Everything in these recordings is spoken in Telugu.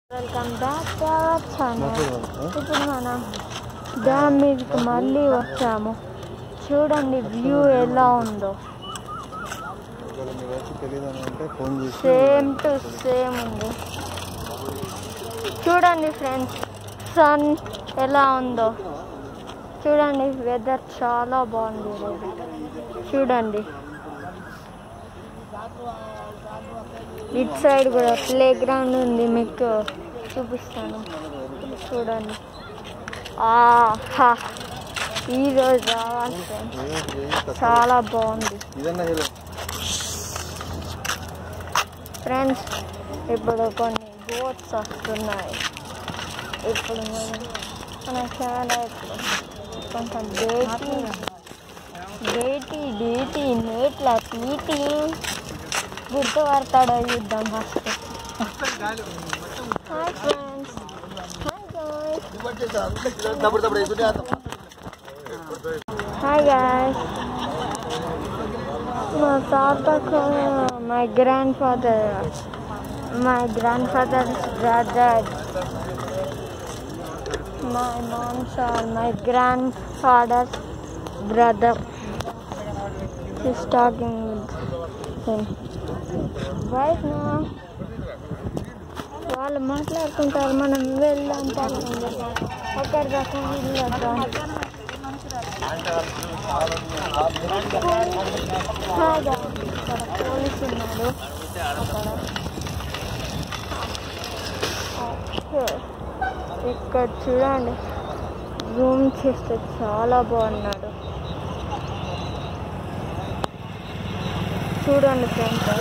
Welcome back to our channel ఇప్పుడు మనం డ్యామ్ మీదకి మళ్ళీ వచ్చాము చూడండి వ్యూ ఎలా ఉందో ఒకవేళ మీ వైపు తెలియదని అంటే ఫోన్ చేసి సేమ్ టు సేమ్ ఉంది చూడండి ఫ్రెండ్స్ సన్ ఎలా ఉందో చూడండి వెదర్ చాలా బాగుంది ఈరోజు చూడండి ఇట్ సైడ్ కూడా ప్లే గ్రౌండ్ ఉంది మీకు చూపిస్తాను చూడండి ఆహా ఈరోజు రావాలి ఫ్రెండ్స్ ఏ- ఏ కష్టం. చాలా బాగుంది ఇదన్నా హీరో ఫ్రెండ్స్ ఇప్పుడు కొన్ని గోట్స్ వస్తున్నాయి ఇప్పుడు మనం మన ఛానల్ ఇప్పుడు కొంచెం డేటీ డేటీ డేటీ నేట్ల తీటి గుర్తుపడతాడో చూద్దాం first hi friends hi guys hi guys మా తాతకు my grandfather my grandfather brother my moms are my grandfather brother He's talking with him. Right now, వాళ్ళు మాట్లాడుకుంటారు మనం వెళ్దాం పడుతుంది ఒకరి దాకా వెళ్ళొద్దాం హాగా ఇక్కడ పోలీసు ఉన్నాడు అక్కడ ఓకే. ఇక్కడ చూడండి జూమ్ చేస్తే చాలా బాగున్నాడు చూడండి ఫ్రెండ్స్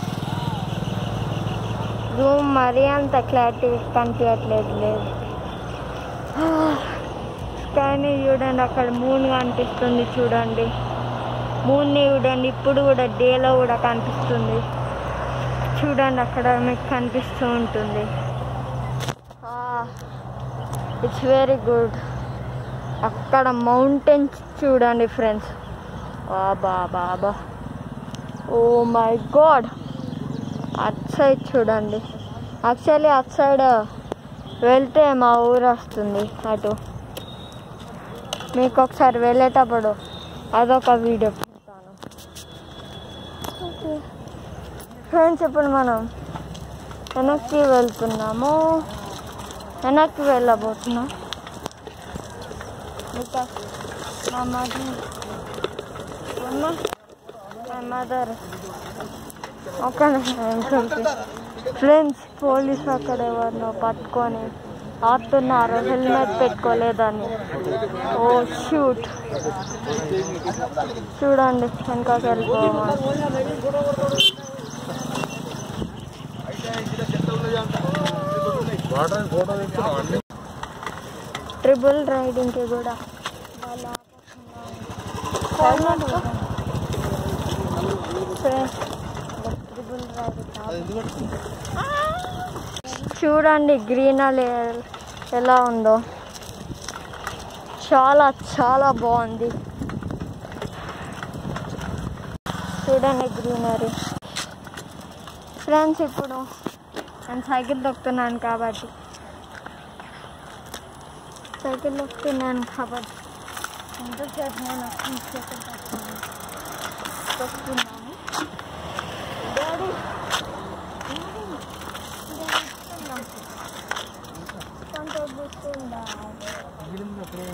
జూమ్ మరీ అంత క్లారిటీ కనిపించట్లేదు లేదు స్కైని చూడండి అక్కడ మూన్ కనిపిస్తుంది చూడండి మూన్ని చూడండి ఇప్పుడు కూడా డేలో కూడా కనిపిస్తుంది చూడండి అక్కడ మీకు కనిపిస్తూ ఉంటుంది ఇట్స్ వెరీ గుడ్ అక్కడ మౌంటైన్స్ చూడండి ఫ్రెండ్స్ బాబా బాబా oh my god at side చూడండి యాక్చువల్లీ అట్ సైడ్ వెళ్తే మా ఊరు వస్తుంది అటు మీకు ఒకసారి వెళ్ళేటప్పుడు అదొక వీడియో పెడతాను ఫ్రెండ్స్ ఇప్పుడు మనం వెనక్కి వెళ్తున్నాము వెనక్కి వెళ్ళబోతున్నాం బికాస్ మా మదర్ అమ్మ మై మదర్ ఒక ఫ్రెండ్స్ పోలీస్ అక్కడ ఎవరినో పట్టుకొని ఆపుతున్నారు హెల్మెట్ పెట్టుకోలేదని ఓ షూట్ చూడండి వెనకకి వెళ్ళిపోవాలి వాటర్ ఫోటో తెచ్చుకున్నాం అండి ట్రిపుల్ రైడింగ్కి కూడా ఫ్రెండ్స్ ట్రిపుల్ రైడింగ్ అది ఎందుకు పట్టుకుంది? చూడండి గ్రీనరీ ఎలా ఉందో చాలా చాలా బాగుంది చూడండి గ్రీనరీ ఫ్రెండ్స్ ఇప్పుడు నేను సైకిల్ తొక్కుతున్నాను కాబట్టి సైకిల్ తొక్కుతున్నాను కాబట్టి ఎంతసేపు నేను సైకిల్ తొక్కుతున్నాను తొక్కుతున్నాను డాడీ కొంత గుర్తుందా